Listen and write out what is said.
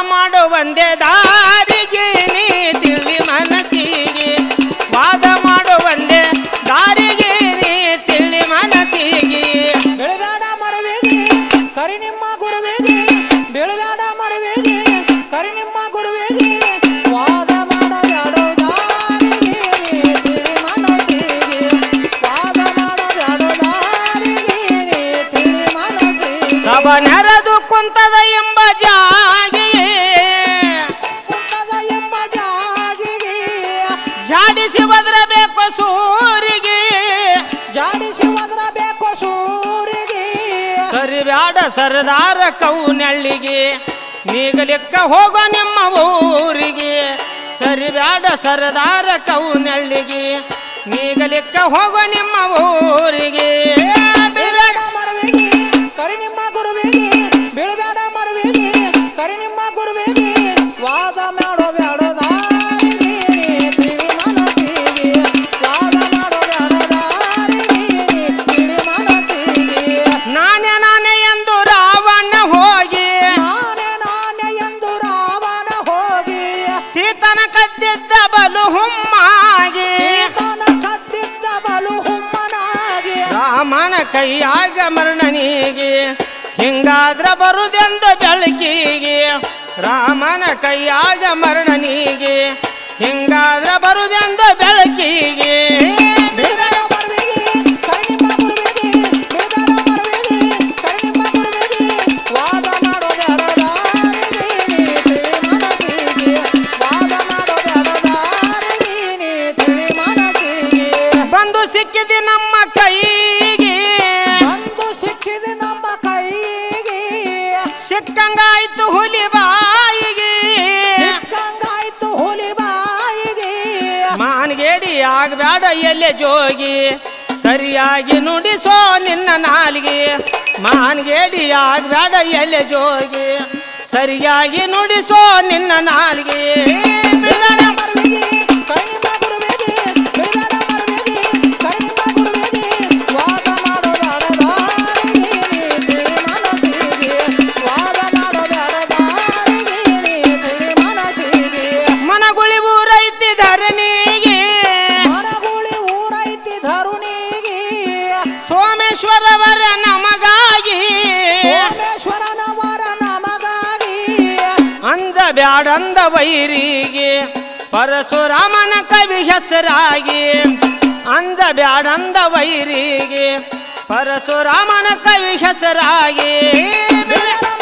ಮಾಡು ಒಂದೇ ದಾರಿಗೆ ನೀ ತಿಳಿ ಮನಸ್ಸಿಗೆ ವಾದ ಮಾಡು ಒಂದೇ ದಾರಿಗೆ ನೀ ತಿಳಿ ಮನಸ್ಸಿಗೆ ಬೆಳಬೇಡ ಮರವೇಗಿ ಕರಿ ನಿಮ್ಮ ಗುರುವೇಗಿ ಬೆಳಬೇಡ ಮರವೇಗಿ ಕರಿ ನಿಮ್ಮ ಗುರುವೇಗಿ ವಾದ ಮಾಡಬೇಡೋ ದಾರಿಗೆ ತಿಳಿ ಮನಸ್ಸಿಗೆ ವಾದ ಮಾಡಬೇಡೋ ದಾರಿಗೆ ತಿಳಿ ಮನಸ್ಸಿಗೆ ಸಭ ನೆರೆದು ಕುಂತದ ಎಂಬ ಜಾಗಿಯೇ ಕುಂತದ ಎಂಬ ಜಾಗಿಗೆ ಜಾಡಿಸಿ ಒದರಬೇಕು ಸೂರಿಗೆ ಜಾಡಿಸಿ ಒದರಬೇಕು ಸೂರಿಗೆ ಸರಿಬ್ಯಾಡ ಸರದಾರ ಕೌನಳ್ಳಿಗೆ ನೀಗಲಿಕ್ಕ ಹೋಗೋ ನಿಮ್ಮ ಊರಿಗೆ ಸರಿಬ್ಯಾಡ ಸರದಾರ ಕೌನಳ್ಳಿಗೆ ನೀಗಲಿಕ್ಕ ಹೋಗೋ ನಿಮ್ಮ ಊರಿಗೆ ಬೆಳಬೇಡ ಮರವೇಗಿ ಕರಿ ನಿಮ್ಮ ಗುರುವೇಗಿ ಬೆಳಬೇಡ ಮರವೇಗಿ ಕರಿ ನಿಮ್ಮ ಗುರುವೇಗಿ ವಾದ ಮಾಡೋ ಬ್ಯಾಡೋ ದಾರಿಗೆ ತಿಳಿ ಮನಸ್ಸಿಗೆ ವಾದ ಮಾಡೋ ಬ್ಯಾಡೋ ದಾರಿಗೆ ತಿಳಿ ಮನಸ್ಸಿಗೆ ನಾನೇ ನಾನೇ ಎಂದು ರಾವಣ ಹೋಗಿ ನಾನೇ ನಾನೇ ಎಂದು ರಾವಣ ಹೋಗಿ ಸೀತನ ಕದ್ದಿದ್ದ ಬಲು ಹುಮ್ಮಾಗಿ ಸೀತನ ಕದ್ದಿದ್ದ ಬಲು ಹುಮ್ಮನಾಗಿ ರಾಮನ ಕೈಯಾಗ ಮರಣನಿಗೆ ಹಿಂಗಾದ್ರ ಬರುದೆಂದು ಬೆಳಕಿಗೆ ರಾಮನ ಕೈಯಾಗ ಮರಣನಿಗೆ ಹಿಂಗಾದ್ರ ಬರುದೆಂದು ಬೆಳಕಿಗೆ ಬೆಳಬೇಡ ಮರವೇಗಿ ಕರಿ ನಿಮ್ಮ ಗುರುವೇಗಿ ಬೆಳಬೇಡ ಮರವೇಗಿ ಕರಿ ನಿಮ್ಮ ಗುರುವೇಗಿ ವಾದ ಮಾಡೋ ಬ್ಯಾಡೋ ದಾರಿಗೆ ತಿಳಿ ಮನಸ್ಸಿಗೆ ವಾದ ಮಾಡೋ ಬ್ಯಾಡೋ ದಾರಿಗೆ ತಿಳಿ ಮನಸ್ಸಿಗೆ ಬಂದು ಸಿಕ್ಕಿದಿ ನಮ್ಮ ಕೈಗೆ ಬಂದು ಸಿಕ್ಕಿದೆ ನಮ್ಮ ಕೈಗೆ ಸಿಕ್ಕಂಗಾಯ್ತು ಹುಲಿ ಬಾಯಿಗೆ ಸಿಕ್ಕಂಗಾಯ್ತು ಹುಲಿ ಬಾಯಿಗೆ ಮಾನ್ಗೇಡಿ ಆಗ್ಬೇಡ ಎಲ್ಲೆ ಜೋಗಿ ಸರಿಯಾಗಿ ನುಡಿಸೋ ನಿನ್ನ ನಾಲಿಗೆ ಮಾನ್ಗೇಡಿ ಆಗ್ಬೇಡ ಎಲ್ಲೆ ಜೋಗಿ ಸರಿಯಾಗಿ ನುಡಿಸೋ ನಿನ್ನ ನಾಲಿಗೆ ಬೆಳಬೇಡ ಮರವೇಗಿ ಕರಿ ನಿಮ್ಮ ಗುರುವೇಗಿ ಬೆಳಬೇಡ ಮರವೇಗಿ ಕರಿ ನಿಮ್ಮ ಗುರುವೇಗಿ ವಾದ ಮಾಡೋ ಬ್ಯಾಡ ದಾರಿಗೆ ತಿಳಿ ಮನಸ್ಸಿಗೆ ವಾದ ಮಾಡೋ ಬ್ಯಾಡ ದಾರಿಗೆ ತಿಳಿ ಮನಸ್ಸಿಗೆ ಮನಗುಳಿ ಊರೈತಿ ಧರಣಿಗೆ ಮರಗುಳಿ ಊರೈತಿ ಧರುಣಿಗೆ ಸೋಮೇಶ್ವರವರ ನಮಗಾಗಿ ಸೋಮೇಶ್ವರನವರ ನಮಗಾಗಿ ಅಂದ ಬ್ಯಾಡಂದ ವೈರಿಗೆ ಪರಶುರಾಮನ ಕವಿ ಹೆಸರಾಗಿ ಅಂದ ಬ್ಯಾಡಂದ ವೈರಿಗೆ ಪರಶುರಾಮನ ಕವಿ ಹೆಸರಾಗಿ ಬೆಳಬೇಡ